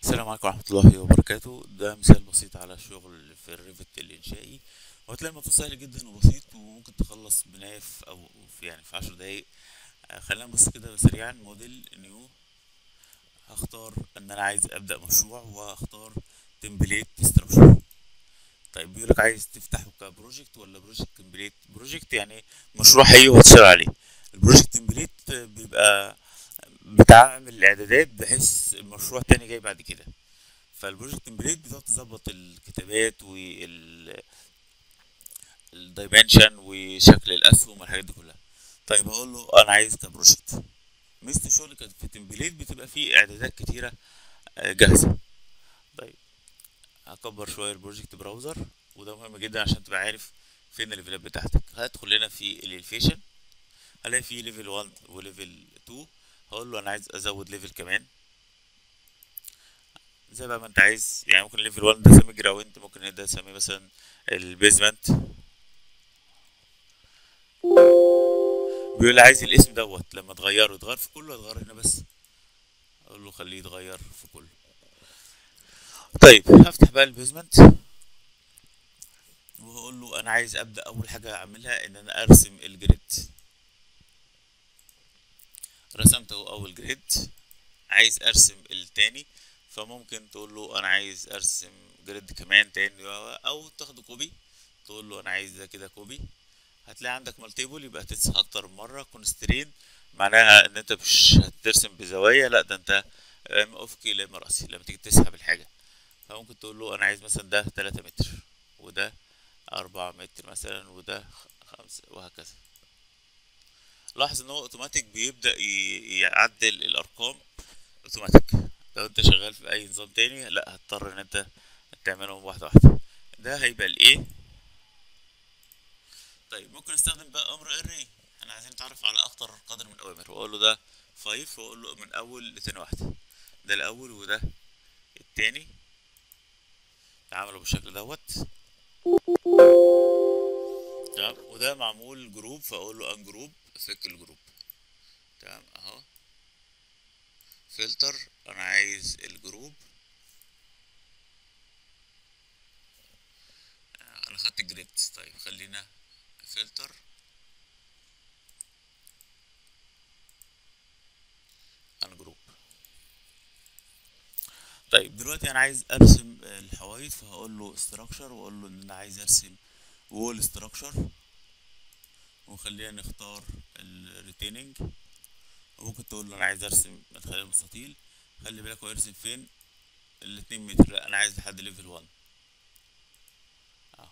السلام عليكم ورحمة الله وبركاته ده مثال بسيط على شغل في الريفت الإنشائي وهتلاقي الموضوع سهل جدا وبسيط وممكن تخلص بناية في أو في يعني في عشر دقايق آه، خلينا نبص كده سريعا موديل نيو هختار إن أنا عايز أبدأ مشروع وهختار تمبليت ستراكشر طيب بيقولك عايز تفتحه كبروجكت ولا بروجكت تمبليت بروجكت يعني مشروع حقيقي وهتشتغل عليه البروجكت تمبليت بيبقى بتعمل الاعدادات بحيث المشروع تاني جاي بعد كده فالبروجكت تمبليت بتقعد تظبط الكتابات وال الدايمنشن وشكل الاسهم والحاجات دي كلها طيب هقول له انا عايز كبروجكت ميزة الشغل كانت في التمبليت بتبقى فيه اعدادات كتيرة آه، جاهزة طيب هكبر شوية البروجكت براوزر وده مهم جدا عشان تبقى عارف فين الليفلات بتاعتك هدخل هنا في الاليفيشن هلاقي فيه ليفل 1 وليفل 2 هقول له انا عايز ازود ليفل كمان زي بقى ما انت عايز يعني ممكن ليفل 1 ده سمي جراوند ممكن ده سميه مثلا البيزمنت بيقول لي عايز الاسم دوت لما تغيره يتغير في كله هتغير هنا بس اقول له خليه يتغير في كله طيب هفتح بقى البيزمنت وهقول له انا عايز ابدا اول حاجه اعملها ان انا ارسم الجريد رسمته اول جريد عايز ارسم التاني فممكن تقول له انا عايز ارسم جريد كمان تاني او تاخده كوبي تقول له انا عايز ده كده كوبي هتلاقي عندك مالتيبل يبقى هتمسح اكتر من مره كونسترين معناها ان انت مش هترسم بزوايا لا ده انت ام افقي لا راسي لما تيجي تسحب الحاجه فممكن تقول له انا عايز مثلا ده 3 متر وده 4 متر مثلا وده 5 وهكذا لاحظ ان هو اوتوماتيك بيبدا ي- يعدل الارقام اوتوماتيك لو انت شغال في اي نظام تاني لا هتضطر ان انت تعملهم واحده واحده ده هيبقى الايه طيب ممكن استخدم بقى امر array احنا عايزين نتعرف على اكتر قدر من الاوامر واقول له ده 5 واقول له من اول لتاني واحده ده الاول وده التاني تعاملوا بالشكل دوت تمام وده معمول جروب فاقول له ان جروب فك الجروب تمام اهو فلتر انا عايز الجروب آه، انا خدت جريد طيب خلينا فلتر ان جروب طيب دلوقتي انا عايز ارسم الحوايط فهقول له structure واقول له ان انا عايز ارسم wall structure وخلينا نختار الريتيننج وممكن تقول له انا عايز ارسم مدخل المستطيل خلي بالك هو يرسم فين الاتنين متر لا انا عايز لحد ليفل 1 اه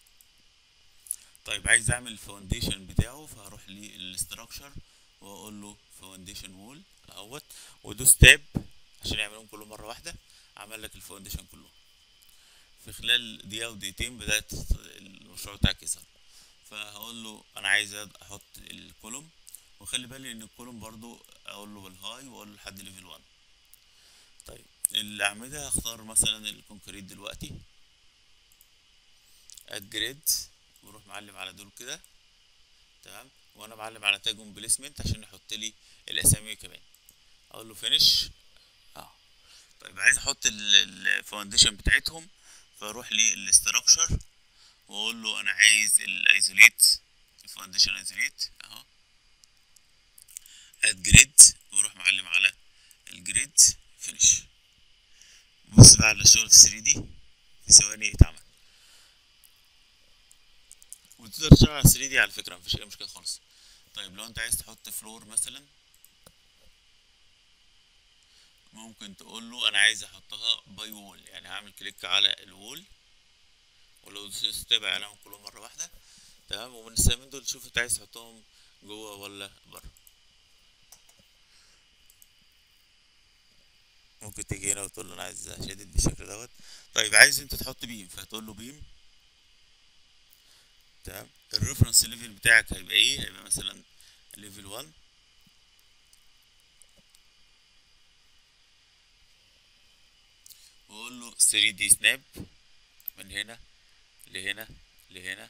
طيب عايز اعمل الفاونديشن بتاعه فهروح للستراكشر واقول له فاونديشن وول اهوت ودوس تاب عشان يعملهم كلهم مره واحده عمل لك الفاونديشن كله في خلال دقيقه ودقيقتين بدات المشروع بتاعك يظهر فهقول له انا عايز احط الكولوم وخلي بالي ان الكولوم برضو اقول له بالهاي واقول له لحد ليفل 1 طيب الاعمده هختار مثلا الكونكريت دلوقتي الجريد واروح معلم على دول كده تمام وانا معلم على تاجهم بليسمنت عشان يحط لي الاسامي كمان اقول له فينيش اه طيب عايز احط الفاونديشن بتاعتهم فاروح للاستراكشر واقول له انا عايز الايزوليت الفاونديشن ايزوليت اهو اد جريد واروح معلم على الجريد فينيش بص بقى على الشغل في 3 دي في ثواني اتعمل وتقدر تشتغل على 3 دي على فكره مفيش اي مشكله خالص طيب لو انت عايز تحط فلور مثلا ممكن تقول له انا عايز احطها باي وول يعني هعمل كليك على الوول ولو دوست تابع عليهم كلهم مره واحده تمام ومن السامين دول تشوف انت عايز تحطهم جوه ولا بره ممكن تيجي هنا وتقول له انا عايز اشدد بالشكل دوت طيب عايز انت تحط بيم فهتقول له بيم تمام الريفرنس ليفل بتاعك هيبقى ايه هيبقى مثلا ليفل 1 واقول له 3 دي سناب من هنا لهنا لهنا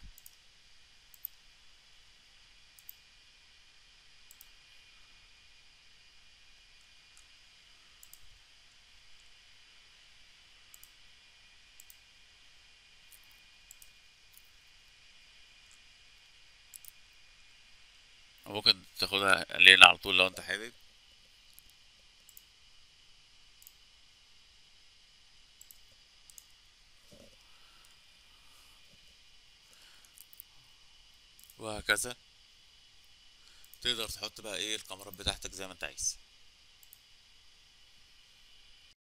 ممكن تاخدها لين على طول لو انت حابب وهكذا تقدر تحط بقى ايه الكاميرات بتاعتك زي ما انت عايز